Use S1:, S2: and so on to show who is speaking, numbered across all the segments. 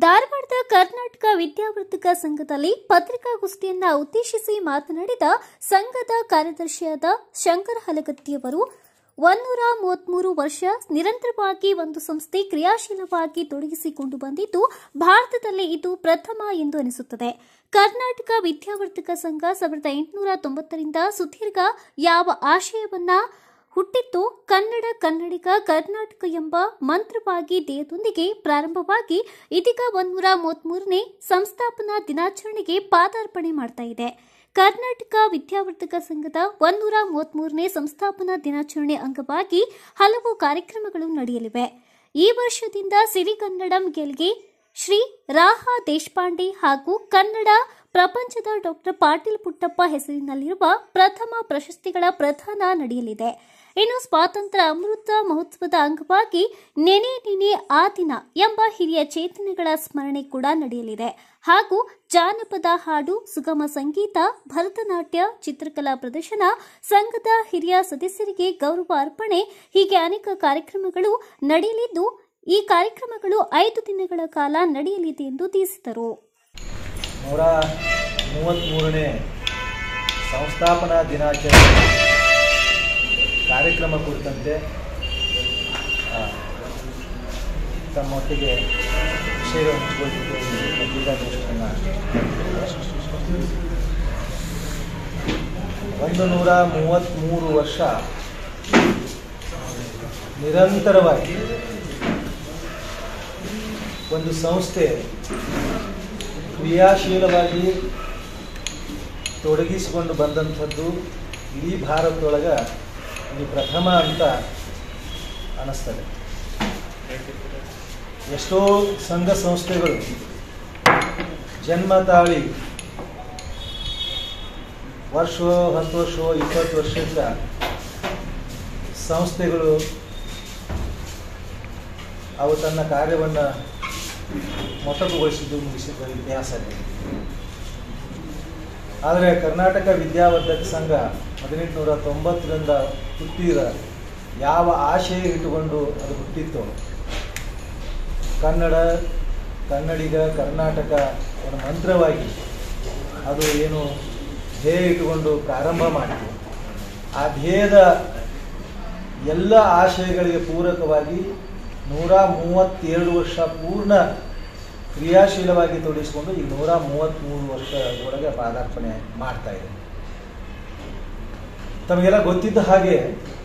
S1: ಧಾರವಾಡದ ಕರ್ನಾಟಕ ವಿದ್ಯಾವರ್ಧಕ ಸಂಘದಲ್ಲಿ ಪತ್ರಿಕಾಗೋಷ್ಠಿಯನ್ನ ಉದ್ದೇಶಿಸಿ ಮಾತನಾಡಿದ ಸಂಘದ ಕಾರ್ಯದರ್ಶಿಯಾದ ಶಂಕರ ಹಲಗತ್ತಿಯವರು ಒಂದೂರ ಮೂವತ್ಮೂರು ವರ್ಷ ನಿರಂತರವಾಗಿ ಒಂದು ಸಂಸ್ಥೆ ಕ್ರಿಯಾಶೀಲವಾಗಿ ತೊಡಗಿಸಿಕೊಂಡು ಬಂದಿದ್ದು ಭಾರತದಲ್ಲಿ ಇದು ಪ್ರಥಮ ಎಂದು ಅನಿಸುತ್ತದೆ ಕರ್ನಾಟಕ ವಿದ್ಯಾವರ್ಧಕ ಸಂಘ ಸಾವಿರದ ಎಂಟುನೂರ ತೊಂಬತ್ತರಿಂದ ಸುದೀರ್ಘ ಯಾವ ಆಶಯವನ್ನ ಹುಟ್ಟಿತ್ತು ಕನ್ನಡ ಕನ್ನಡಿಗ ಕರ್ನಾಟಕ ಎಂಬ ಮಂತ್ರವಾಗಿ ಧ್ಯೇಯದೊಂದಿಗೆ ಪ್ರಾರಂಭವಾಗಿ ಇದೀಗ ಒಂದೂರ ಮೂವತ್ಮೂರನೇ ಸಂಸ್ಥಾಪನಾ ದಿನಾಚರಣೆಗೆ ಪಾದಾರ್ಪಣೆ ಮಾಡ್ತಾ ಇದೆ ಕರ್ನಾಟಕ ವಿದ್ಯಾವರ್ಧಕ ಸಂಘದ ಒಂದೂರ ಮೂವತ್ಮೂರನೇ ಸಂಸ್ಥಾಪನಾ ದಿನಾಚರಣೆ ಅಂಗವಾಗಿ ಹಲವು ಕಾರ್ಯಕ್ರಮಗಳು ನಡೆಯಲಿವೆ ಈ ವರ್ಷದಿಂದ ಸಿರಿಗನ್ನಡಂ ಗೆಲ್ಗೆ ಶ್ರೀ ರಾಹ ದೇಶಪಾಂಡೆ ಹಾಗೂ ಕನ್ನಡ ಪ್ರಪಂಚದ ಡಾಕ್ಟರ್ ಪಾಟೀಲ್ ಪುಟ್ಟಪ್ಪ ಹೆಸರಿನಲ್ಲಿರುವ ಪ್ರಥಮ ಪ್ರಶಸ್ತಿಗಳ ಪ್ರದಾನ ನಡೆಯಲಿದೆ ಇನ್ನು ಸ್ವಾತಂತ್ರ್ಯ ಅಮೃತ ಮಹೋತ್ಸವದ ಅಂಗವಾಗಿ ನೆನೆ ನೆನೆ ಆ ದಿನ ಎಂಬ ಹಿರಿಯ ಚೇತನೆಗಳ ಸ್ಮರಣೆ ಕೂಡ ನಡೆಯಲಿದೆ ಹಾಗೂ ಜಾನಪದ ಹಾಡು ಸುಗಮ ಸಂಗೀತ ಭರತನಾಟ್ಯ ಚಿತ್ರಕಲಾ ಪ್ರದರ್ಶನ ಸಂಘದ ಹಿರಿಯ ಸದಸ್ಯರಿಗೆ ಗೌರವ ಅರ್ಪಣೆ ಹೀಗೆ ಅನೇಕ ಕಾರ್ಯಕ್ರಮಗಳು ನಡೆಯಲಿದ್ದು ಈ ಕಾರ್ಯಕ್ರಮಗಳು ಐದು ದಿನಗಳ ಕಾಲ ನಡೆಯಲಿದೆ ಎಂದು ತಿಳಿಸಿದರು
S2: ನೂರ ಮೂವತ್ತ್ಮೂರನೇ ಸಂಸ್ಥಾಪನಾ ದಿನಾಚರಣೆ ಕಾರ್ಯಕ್ರಮ ಕುರಿತಂತೆ ಆ, ತಮ್ಮೊಟ್ಟಿಗೆ ವಿಷಯ ಹಂಚಿಕೊಳ್ಳಿಕ್ಕೆ ಈ ಪತ್ರಿಕಾಗೋಷ್ಠಿಯನ್ನು ಒಂದು ನೂರ ಮೂವತ್ತ್ಮೂರು ವರ್ಷ ನಿರಂತರವಾಗಿ ಒಂದು ಸಂಸ್ಥೆ ಕ್ರಿಯಾಶೀಲವಾಗಿ ತೊಡಗಿಸಿಕೊಂಡು ಬಂದಂಥದ್ದು ಇಡೀ ಭಾರತದೊಳಗೆ ಇದು ಪ್ರಥಮ ಅಂತ ಅನ್ನಿಸ್ತದೆ ಎಷ್ಟೋ ಸಂಘ ಸಂಸ್ಥೆಗಳು ಜನ್ಮ ತಾಳಿ ವರ್ಷವೋ ಹತ್ತು ವರ್ಷವೋ ಇಪ್ಪತ್ತು ವರ್ಷದ ಸಂಸ್ಥೆಗಳು ಅವು ತನ್ನ ಕಾರ್ಯವನ್ನು ಮೊಟಕುಗೊಳಿಸಿದ್ದು ಮುಗಿಸಿದ ಇತಿಹಾಸ ಇದೆ ಆದರೆ ಕರ್ನಾಟಕ ವಿದ್ಯಾವರ್ಧಕ ಸಂಘ ಹದಿನೆಂಟುನೂರ ತೊಂಬತ್ತರಿಂದ ಹುಟ್ಟಿದ ಯಾವ ಆಶಯ ಇಟ್ಟುಕೊಂಡು ಅದು ಹುಟ್ಟಿತ್ತು ಕನ್ನಡ ಕನ್ನಡಿಗ ಕರ್ನಾಟಕ ಒಂದು ಮಂತ್ರವಾಗಿ ಅದು ಏನು ಧ್ಯೇಯ ಇಟ್ಟುಕೊಂಡು ಪ್ರಾರಂಭ ಮಾಡಿತು ಆ ಧ್ಯೇಯದ ಎಲ್ಲ ಆಶಯಗಳಿಗೆ ಪೂರಕವಾಗಿ ನೂರ ಮೂವತ್ತೆರಡು ವರ್ಷ ಪೂರ್ಣ ಕ್ರಿಯಾಶೀಲವಾಗಿ ತೊಡಗಿಸಿಕೊಂಡು ಈ ನೂರ ಮೂವತ್ತ್ಮೂರು ವರ್ಷದೊಳಗೆ ಪಾದಾರ್ಪಣೆ ಮಾಡ್ತಾ ಇದೆ ತಮಗೆಲ್ಲ ಗೊತ್ತಿದ್ದ ಹಾಗೆ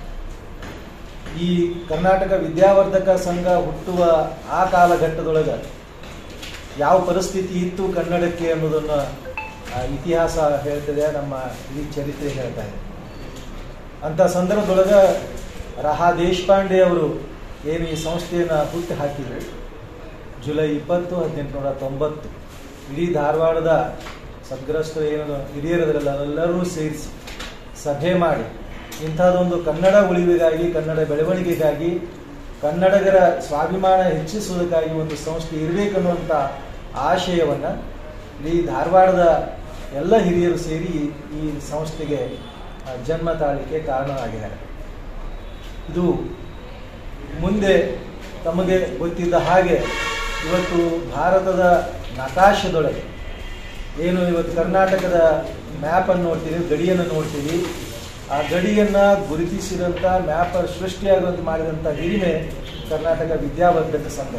S2: ಈ ಕರ್ನಾಟಕ ವಿದ್ಯಾವರ್ಧಕ ಸಂಘ ಹುಟ್ಟುವ ಆ ಕಾಲಘಟ್ಟದೊಳಗೆ ಯಾವ ಪರಿಸ್ಥಿತಿ ಇತ್ತು ಕನ್ನಡಕ್ಕೆ ಅನ್ನೋದನ್ನು ಆ, ಇತಿಹಾಸ ಹೇಳ್ತದೆ ನಮ್ಮ ಇಡೀ ಚರಿತ್ರೆ ಹೇಳ್ತಾ ಇದೆ ಅಂಥ ಸಂದರ್ಭದೊಳಗೆ ರಹಾ ದೇಶಪಾಂಡೆ ಅವರು ಏನು ಈ ಸಂಸ್ಥೆಯನ್ನು ಹುಟ್ಟು ಹಾಕಿದರು ಜುಲೈ ಇಪ್ಪತ್ತು ಹದಿನೆಂಟುನೂರ ತೊಂಬತ್ತು ಇಡೀ ಧಾರವಾಡದ ಸದ್ಗ್ರಸ್ತರು ಏನು ಹಿರಿಯರದ್ರಲ್ಲ ಎಲ್ಲರೂ ಸೇರಿಸಿ ಸಭೆ ಮಾಡಿ ಇಂಥದ್ದೊಂದು ಕನ್ನಡ ಉಳಿವಿಗಾಗಿ ಕನ್ನಡ ಬೆಳವಣಿಗೆಗಾಗಿ ಕನ್ನಡಿಗರ ಸ್ವಾಭಿಮಾನ ಹೆಚ್ಚಿಸುವುದಕ್ಕಾಗಿ ಒಂದು ಸಂಸ್ಥೆ ಇರಬೇಕನ್ನುವಂಥ ಆಶಯವನ್ನು ಇಡೀ ಧಾರವಾಡದ ಎಲ್ಲ ಹಿರಿಯರು ಸೇರಿ ಈ ಸಂಸ್ಥೆಗೆ ಆ, ಜನ್ಮ ತಾಳಲಿಕ್ಕೆ ಕಾರಣವಾಗಿದ್ದಾರೆ ಇದು ಮುಂದೆ ತಮಗೆ ಗೊತ್ತಿದ್ದ ಹಾಗೆ ಇವತ್ತು ಭಾರತದ ನಕಾಶದೊಳಗೆ ಏನು ಇವತ್ತು ಕರ್ನಾಟಕದ ಮ್ಯಾಪನ್ನು ನೋಡ್ತೀವಿ ಗಡಿಯನ್ನು ನೋಡ್ತೀವಿ ಆ ಗಡಿಯನ್ನು ಗುರುತಿಸಿದಂಥ ಮ್ಯಾಪ್ ಸೃಷ್ಟಿಯಾಗುವಂತೆ ಮಾಡಿದಂಥ ಹಿರಿಮೆ ಕರ್ನಾಟಕ ವಿದ್ಯಾವರ್ಧಕ ಸಂಘ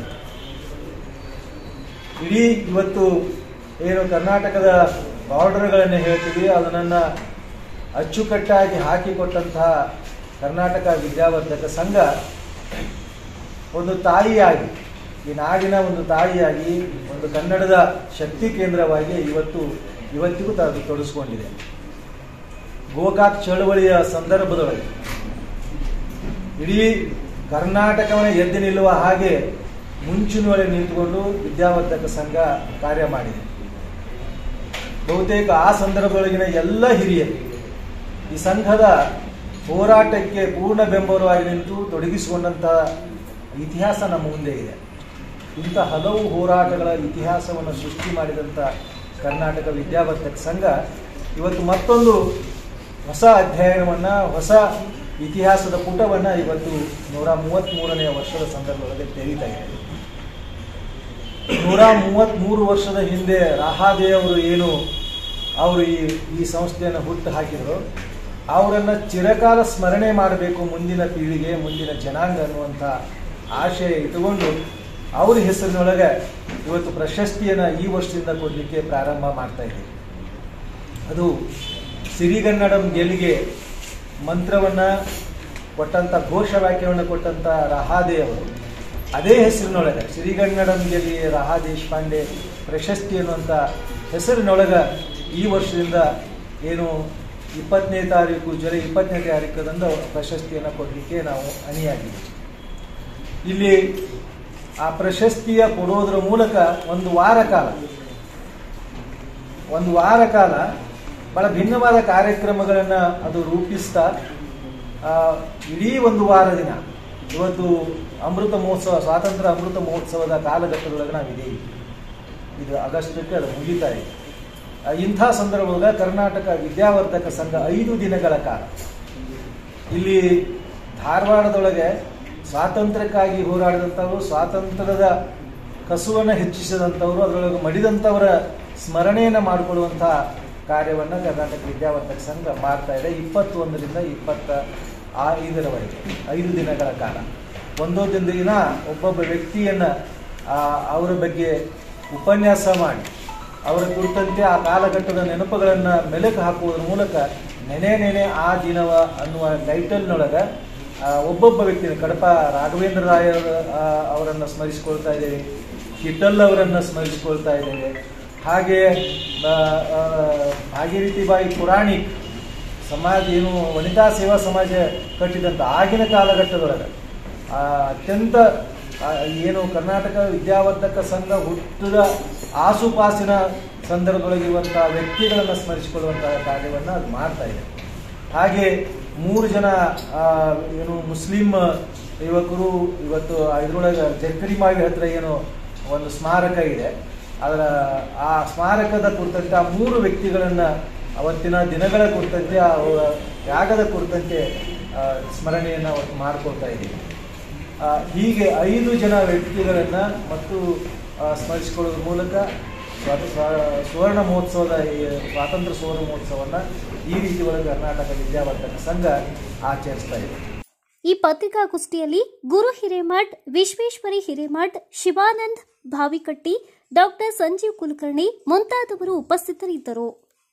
S2: ಇಡೀ ಇವತ್ತು ಏನು ಕರ್ನಾಟಕದ ಬಾರ್ಡರ್ಗಳನ್ನು ಹೇಳ್ತೀವಿ ಅದನ್ನು ಅಚ್ಚುಕಟ್ಟಾಗಿ ಹಾಕಿಕೊಟ್ಟಂತಹ ಕರ್ನಾಟಕ ವಿದ್ಯಾವರ್ಧಕ ಸಂಘ ಒಂದು ತಾಯಿಯಾಗಿ ಈ ನಾಡಿನ ಒಂದು ತಾಯಿಯಾಗಿ ಒಂದು ಕನ್ನಡದ ಶಕ್ತಿ ಕೇಂದ್ರವಾಗಿ ಇವತ್ತು ಇವತ್ತಿಗೂ ತ- ತೊಡಗಿಸ್ಕೊಂಡಿದೆ ಗೋಕಾಕ್ ಚಳವಳಿಯ ಸಂದರ್ಭದೊಳಗೆ ಇಡೀ ಕರ್ನಾಟಕವನ್ನು ಎದ್ದು ನಿಲ್ಲುವ ಹಾಗೆ ಮುಂಚಿನೊಳಗೆ ನಿಂತುಕೊಂಡು ವಿದ್ಯಾವರ್ಧಕ ಸಂಘ ಕಾರ್ಯ ಮಾಡಿದೆ ಬಹುತೇಕ ಆ ಸಂದರ್ಭದೊಳಗಿನ ಎಲ್ಲ ಹಿರಿಯರು ಈ ಸಂಘದ ಹೋರಾಟಕ್ಕೆ ಪೂರ್ಣ ಬೆಂಬಲವಾಗಿ ನಿಂತು ತೊಡಗಿಸಿಕೊಂಡಂಥ ಇತಿಹಾಸ ನಮ್ಮ ಮುಂದೆ ಇದೆ ಇಂಥ ಹಲವು ಹೋರಾಟಗಳ ಇತಿಹಾಸವನ್ನು ಸೃಷ್ಟಿ ಮಾಡಿದಂಥ ಕರ್ನಾಟಕ ವಿದ್ಯಾವರ್ಧಕ ಸಂಘ ಇವತ್ತು ಮತ್ತೊಂದು ಹೊಸ ಅಧ್ಯಯನವನ್ನು ಹೊಸ ಇತಿಹಾಸದ ಪುಟವನ್ನು ಇವತ್ತು ನೂರ ಮೂವತ್ತ್ಮೂರನೆಯ ವರ್ಷದ ಸಂದರ್ಭದಲ್ಲಿ ತೆರೀತಾ ಇದೆ ನೂರ ಮೂವತ್ತ್ಮೂರು ವರ್ಷದ ಹಿಂದೆ ರಹಾದೆ ಅವರು ಏನು ಅವರು ಈ ಈ ಸಂಸ್ಥೆಯನ್ನು ಹುಟ್ಟು ಹಾಕಿದರು ಅವರನ್ನು ಚಿರಕಾಲ ಸ್ಮರಣೆ ಮಾಡಬೇಕು ಮುಂದಿನ ಪೀಳಿಗೆ ಮುಂದಿನ ಜನಾಂಗ ಅನ್ನುವಂಥ ಆಶಯ ಇಟ್ಟುಕೊಂಡು ಅವ್ರ ಹೆಸರಿನೊಳಗೆ ಇವತ್ತು ಪ್ರಶಸ್ತಿಯನ್ನು ಈ ವರ್ಷದಿಂದ ಕೊಡಲಿಕ್ಕೆ ಪ್ರಾರಂಭ ಮಾಡ್ತಾ ಇದ್ದೀವಿ ಅದು ಸಿರಿಗನ್ನಡಂ ಗೆಲ್ಲಿಗೆ ಮಂತ್ರವನ್ನು ಕೊಟ್ಟಂಥ ಘೋಷವಾಕ್ಯವನ್ನು ಕೊಟ್ಟಂಥ ರಹಾದೆ ಅವರು ಅದೇ ಹೆಸರಿನೊಳಗೆ ಸಿರಿಗನ್ನಡಂ ಗೆಲ್ಲಿ ರಹಾ ದೇಶಪಾಂಡೆ ಪ್ರಶಸ್ತಿ ಅನ್ನುವಂಥ ಹೆಸರಿನೊಳಗೆ ಈ ವರ್ಷದಿಂದ ಏನು ಇಪ್ಪತ್ತನೇ ತಾರೀಕು ಜುಲೈ ಇಪ್ಪತ್ತನೇ ತಾರೀಕದಂದು ಪ್ರಶಸ್ತಿಯನ್ನು ಕೊಡಲಿಕ್ಕೆ ನಾವು ಅಣಿಯಾಗಿದ್ದೀವಿ ಇಲ್ಲಿ ಆ ಪ್ರಶಸ್ತಿಯ ಕೊಡೋದ್ರ ಮೂಲಕ ಒಂದು ವಾರ ಕಾಲ ಒಂದು ವಾರ ಕಾಲ ಬಹಳ ಭಿನ್ನವಾದ ಕಾರ್ಯಕ್ರಮಗಳನ್ನು ಅದು ರೂಪಿಸ್ತಾ ಆ, ಇಡೀ ಒಂದು ವಾರ ದಿನ ಇವತ್ತು ಅಮೃತ ಮಹೋತ್ಸವ ಸ್ವಾತಂತ್ರ್ಯ ಅಮೃತ ಮಹೋತ್ಸವದ ಕಾಲಘಟ್ಟದೊಳಗೆ ನಾವಿದ್ದೀವಿ ಇದು ಆಗಸ್ಟಕ್ಕೆ ಅದು ಮುಗಿತಾ ಇದೆ ಆ, ಇಂಥ ಸಂದರ್ಭದಾಗ ಕರ್ನಾಟಕ ವಿದ್ಯಾವರ್ಧಕ ಸಂಘ ಐದು ದಿನಗಳ ಕಾಲ ಇಲ್ಲಿ ಧಾರವಾಡದೊಳಗೆ ಸ್ವಾತಂತ್ರ್ಯಕ್ಕಾಗಿ ಹೋರಾಡಿದಂಥವರು ಸ್ವಾತಂತ್ರ್ಯದ ಕಸುವನ್ನು ಹೆಚ್ಚಿಸಿದಂಥವರು ಅದರೊಳಗೆ ಮಡಿದಂಥವರ ಸ್ಮರಣೆಯನ್ನು ಮಾಡಿಕೊಳ್ಳುವಂಥ ಕಾರ್ಯವನ್ನು ಕರ್ನಾಟಕ ವಿದ್ಯಾವರ್ಧಕ ಸಂಘ ಮಾಡ್ತಾ ಇದೆ ಇಪ್ಪತ್ತೊಂದರಿಂದ ಇಪ್ಪತ್ತ ಐದರವರೆಗೆ ಐದು ದಿನಗಳ ಕಾಲ ಒಂದೊಂದು ದಿನ ಒಬ್ಬೊಬ್ಬ ವ್ಯಕ್ತಿಯನ್ನು ಅವರ ಬಗ್ಗೆ ಉಪನ್ಯಾಸ ಮಾಡಿ ಅವರ ಕುರಿತಂತೆ ಆ ಕಾಲಘಟ್ಟದ ನೆನಪುಗಳನ್ನು ಮೆಲುಕು ಹಾಕುವುದರ ಮೂಲಕ ನೆನೆ ನೆನೆ ಆ ದಿನವ ಅನ್ನುವ ಟೈಟಲ್ನೊಳಗೆ ಆ, ಒಬ್ಬೊಬ್ಬ ವ್ಯಕ್ತಿನ ಕಡಪ ರಾಘವೇಂದ್ರ ರಾಯ ಅವರನ್ನು ಸ್ಮರಿಸಿಕೊಳ್ತಾ ಇದ್ದೇವೆ ಹಿಟ್ಟಲ್ ಅವರನ್ನು ಸ್ಮರಿಸಿಕೊಳ್ತಾ ಇದ್ದೇವೆ ಹಾಗೆ ಆ, ಆ, ಭಾಗೀರಥಿಬಾಯಿ ಪುರಾಣಿಕ್ ಸಮಾಜ ಏನು ವನಿತಾ ಸೇವಾ ಸಮಾಜ ಕಟ್ಟಿದಂಥ ಆಗಿನ ಕಾಲಘಟ್ಟದೊಳಗೆ ಆ, ಅತ್ಯಂತ ಆ, ಏನು ಕರ್ನಾಟಕ ವಿದ್ಯಾವರ್ಧಕ ಸಂಘ ಹುಟ್ಟಿದ ಆಸುಪಾಸಿನ ಸಂದರ್ಭದೊಳಗಿರುವಂಥ ವ್ಯಕ್ತಿಗಳನ್ನು ಸ್ಮರಿಸಿಕೊಳ್ಳುವಂತಹ ಕಾರ್ಯವನ್ನು ಅದು ಮಾಡ್ತಾ ಇದೆ ಹಾಗೆ ಮೂರು ಜನ ಆ, ಏನು ಮುಸ್ಲಿಂ ಯುವಕರು ಇವತ್ತು ಇದರೊಳಗೆ ಜಕ್ಕರಿಮಾವಿ ಹತ್ರ ಏನು ಒಂದು ಸ್ಮಾರಕ ಇದೆ ಅದರ ಆ ಸ್ಮಾರಕದ ಕುರಿತಂತೆ ಆ ಮೂರು ವ್ಯಕ್ತಿಗಳನ್ನು ಅವತ್ತಿನ ದಿನಗಳ ಕುರಿತಂತೆ ಅವರ ಯಾಗದ ಕುರಿತಂತೆ ಆ, ಸ್ಮರಣೆಯನ್ನು ಅವತ್ತು ಮಾಡ್ಕೊಳ್ತಾ ಇದ್ದೀವಿ ಆ, ಹೀಗೆ ಐದು ಜನ ವ್ಯಕ್ತಿಗಳನ್ನು ಮತ್ತು ಆ, ಸ್ಮರಿಸಿಕೊಳ್ಳೋದ್ರ ಮೂಲಕ ಸ್ವ- ಸ್ವ- ಸುವರ್ಣ ಮಹೋತ್ಸವದ ಈ ಸ್ವಾತಂತ್ರ್ಯ ಸುವರ್ಣ ಮಹೋತ್ಸವವನ್ನು ಈ ರೀತಿ ಒಳಗೆ ಕರ್ನಾಟಕ ವಿದ್ಯಾವರ್ಧಕ ಸಂಘ ಆಚರಿಸ್ತಾ ಇದೆ
S1: ಈ ಪತ್ರಿಕಾಗೋಷ್ಠಿಯಲ್ಲಿ ಗುರು ಹಿರೇಮಠ್ ವಿಶ್ವೇಶ್ವರಿ ಹಿರೇಮಠ್ ಶಿವಾನಂದ್ ಭಾವಿಕಟ್ಟಿ ಡಾಕ್ಟರ್ ಸಂಜೀವ್ ಕುಲಕರ್ಣಿ ಮುಂತಾದವರು ಉಪಸ್ಥಿತರಿದ್ದರು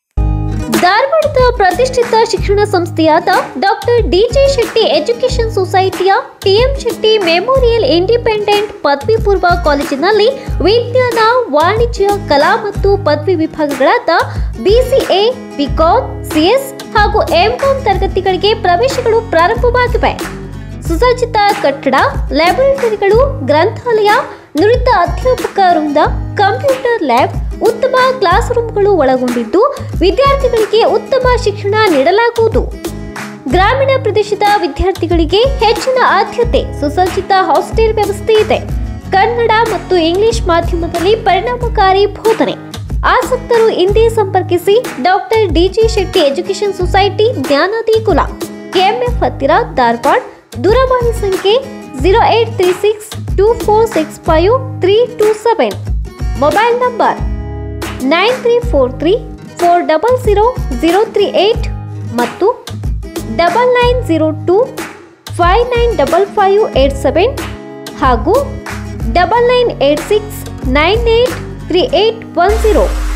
S1: ಧಾರವಾಡದ ಪ್ರತಿಷ್ಠಿತ ಶಿಕ್ಷಣ ಸಂಸ್ಥೆಯಾದ ಡಾಕ್ಟರ್ ಡಿಜೆ ಶೆಟ್ಟಿ ಎಜುಕೇಷನ್ ಸೊಸೈಟಿಯ ಟಿಎಂ ಶೆಟ್ಟಿ ಮೆಮೋರಿಯಲ್ ಇಂಡಿಪೆಂಡೆಂಟ್ ಪದವಿ ಪೂರ್ವ ಕಾಲೇಜಿನಲ್ಲಿ ವಿಜ್ಞಾನ ವಾಣಿಜ್ಯ ಕಲಾ ಮತ್ತು ಪದವಿ ವಿಭಾಗಗಳಾದ ಬಿಸಿಎ ಬಿಕಾಂ ಸಿಎಸ್ ಹಾಗೂ ಎಂಕಾಂ ತರಗತಿಗಳಿಗೆ ಪ್ರವೇಶಗಳು ಪ್ರಾರಂಭವಾಗಿವೆ ಸುಸಜ್ಜಿತ ಕಟ್ಟಡ ಲ್ಯಾಬೊರೇಟರಿಗಳು ಗ್ರಂಥಾಲಯ ನುರಿತ ಅಧ್ಯಾಪಕ ವೃಂದ ಕಂಪ್ಯೂಟರ್ ಲ್ಯಾಬ್ ಉತ್ತಮ ಕ್ಲಾಸ್ ರೂಮ್ಗಳು ಒಳಗೊಂಡಿದ್ದು ವಿದ್ಯಾರ್ಥಿಗಳಿಗೆ ಉತ್ತಮ ಶಿಕ್ಷಣ ನೀಡಲಾಗುವುದು ಗ್ರಾಮೀಣ ಪ್ರದೇಶದ ವಿದ್ಯಾರ್ಥಿಗಳಿಗೆ ಹೆಚ್ಚಿನ ಆದ್ಯತೆ ಸುಸಜ್ಜಿತ ಹಾಸ್ಟೆಲ್ ವ್ಯವಸ್ಥೆ ಇದೆ ಕನ್ನಡ ಮತ್ತು ಇಂಗ್ಲಿಷ್ ಮಾಧ್ಯಮದಲ್ಲಿ ಪರಿಣಾಮಕಾರಿ ಬೋಧನೆ ಆಸಕ್ತರು ಹಿಂದೆ ಸಂಪರ್ಕಿಸಿ doctor DG Shetty education society ಜ್ಞಾನದಿ ಕುಲ ಕೆಎಂಎಫ್ ಹತ್ತಿರ ಧಾರವಾಡ ದೂರವಾಣಿ ಸಂಖ್ಯೆ zero eight three six two four six five three two seven mobile number nine three four three four double zero zero three eight ಮತ್ತು double nine zero two five nine double five eight seven ಹಾಗೂ double nine eight six nine eight three eight one zero